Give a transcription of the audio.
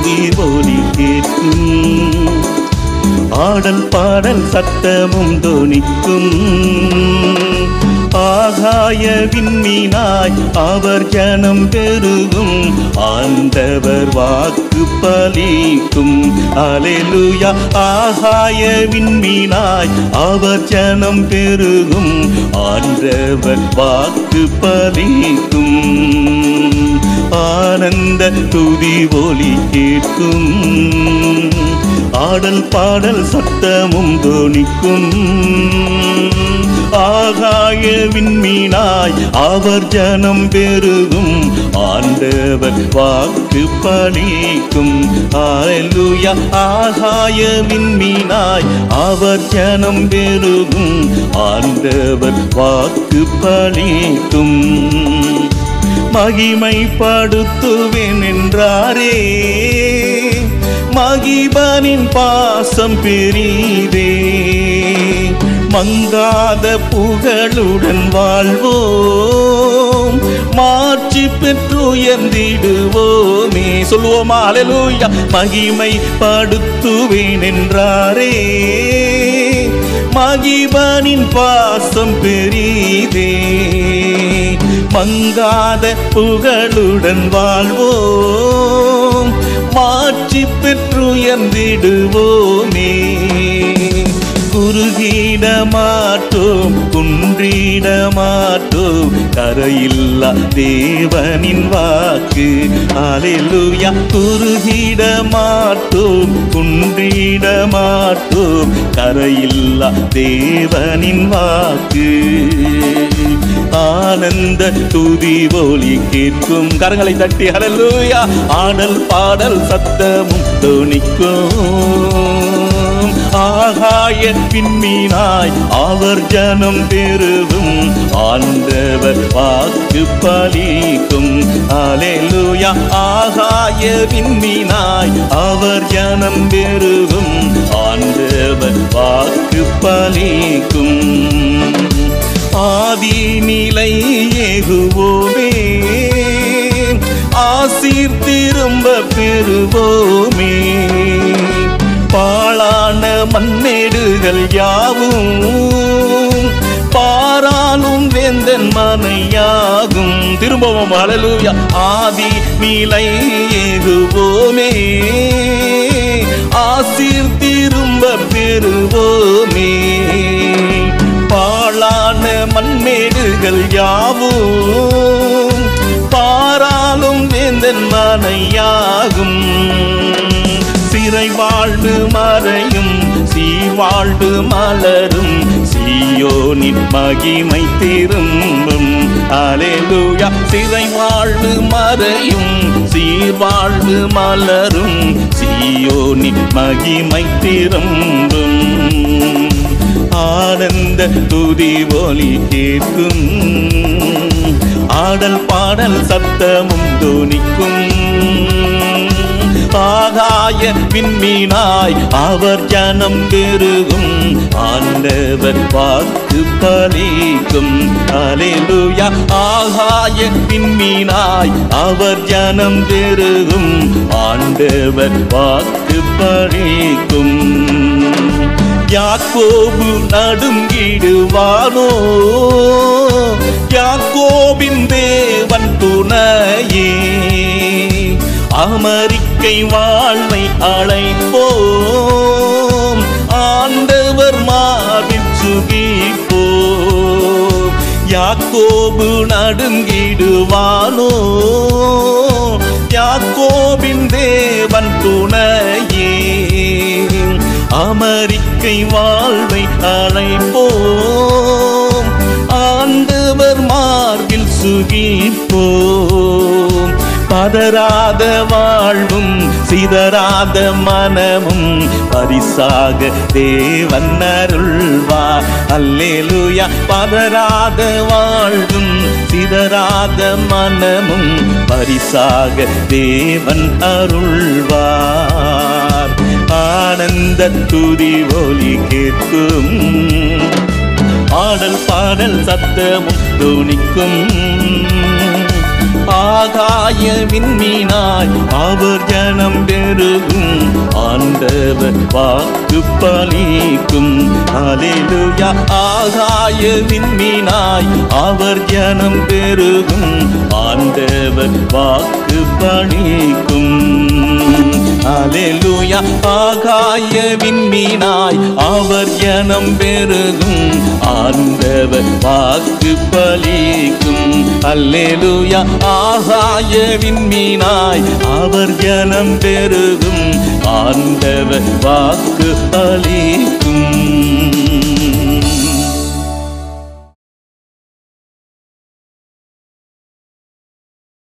துதி ஒலி கேட்கும் ஆடல் பாடல் சத்தமும் தோனிக்கும் ஆகாய விண்மீனாய் அவர் ஜனம் பெருகும் ஆண்டவர் வாக்கு பலிக்கும் அலெலுயா ஆகாய விண்மீனாய் அவர் ஜனம் பெருகும் ஆண்டவர் வாக்கு பலிக்கும் ஆனந்த துதி ஒலி கேட்கும் ஆடல் பாடல் சத்தமும் தோனிக்கும் ஆகாய விண்மீனாய் அவர் ஜனம் பெருகும் ஆண்டவர் வாக்கு பலிக்கும் ஆலுயா ஆகாய விண்மீனாய் அவர் ஜனம் பெருகும் ஆண்டவர் வாக்கு பலிக்கும் மகிமைப்படுத்துவேன் என்றாரே மகிபனின் பாசம் பெரிதே மங்காத புகழுடன் வாழ்வோம் மாற்றி பெற்று உயர்ந்திடுவோமே சொல்லுவோமா அலலூயா மகிமைப்படுத்துவேன் என்றாரே மகிபனின் பாசம் பெரிதே மங்காத புகழுடன் வாழ்வோம் மாற்றி பெற்றுயர்ந்திடுவோமே குறுகிட மாட்டோம் குன்றிட மாட்டோம் கரையில்லா தேவனின் வாக்கு அலைலுயா குறுகிட மாட்டோம் குன்றிட மாட்டோம் கரையில்லா தேவனின் வாக்கு ஆனந்த துதி ஒலி கேட்கும் கரங்களை தட்டி அலலூயா ஆடல் பாடல் சத்தமும் தோணிக்கும் ஆகாய பின்மீனாய் அவர் ஜனம் பெருகும் ஆண்டவர் வாக்கு பலிக்கும் அலேலுயா ஆகாய விண்மீனாய் அவர் ஜனம் பெருகும் ஆண்டவர் வாக்கு பலிக்கும் ஆதி நிலை ஏகுவோமே ஆசீர் திரும்ப பெறுவோமே பாழான மண்ணேடுகள் யாவும் பாராலும் வேந்தன் மனையாகும் திரும்பவும் அழலுயா ஆதி நிலை ஏகுவோமே ஆசீர் திரும்ப பெறுவோமே பாழான மண்மேடுகள் யாவும் பாராலும் வேந்தன் மனையாகும் சிறை வாழ்வு மறையும் சீர்வாழ்வு மலரும் சீயோனின் மகிமை திரும்பும் அலேலூயா சிறை வாழ்வு மறையும் சீர்வாழ்வு மலரும் சீயோனின் மகிமை திரும்பும் ஆனந்த துதி ஒலி கேட்கும் ஆடல் பாடல் சத்தமும் தோனிக்கும் ஆகாய விண்மீனாய் அவர் ஜனம் பெருகும் ஆண்டவர் வாக்கு பலிக்கும் அலேலுயா ஆகாய விண்மீனாய் அவர் ஜனம் பெருகும் ஆண்டவர் வாக்கு பலிக்கும் யாக்கோபு நடுங்கிடுவானோ யாக்கோபின் தேவன் துணையே அமரிக்கை வாழ்வை அழைப்போம் ஆண்டவர் மார்பில் சுகிப்போம் யாக்கோபு நடுங்கிடுவானோ யாக்கோபின் தேவன் துணையே அமரிக்கை வாழ்வை அழைப்போம் ஆண்டவர் மார்பில் சுகிப்போம் பதறாத வாழ்வும் சிதறாத மனமும் பரிசாக தேவன் அருள்வார் அல்லேலூயா பதறாத வாழ்வும் சிதறாத மனமும் பரிசாக தேவன் அருள்வார் ஆனந்த துதி ஒலி கேட்கும் ஆடல் பாடல் சத்தமும் துணிக்கும் ஆகாய விண்மீனாய் அவர் ஜனம் பெரு பெருகும் ஆண்டவர் வாக்கு பலிக்கும் அலேலுயா ஆகாய விண்மீனாய் அவர் ஜனம் பெருகும் ஆண்டவர் வாக்கு பணிக்கும் அலேலுயா ஆகாய விண்மீனாய் அவர் ஜனம் பெருகும் ஆண்டவர் வாக்கு பலிக்கும் அல்லேலுயா ஆகாய விண்மீனாய் அவர் ஜனம் பெருகும் ஆண்டவர் வாக்கு அளிக்கும்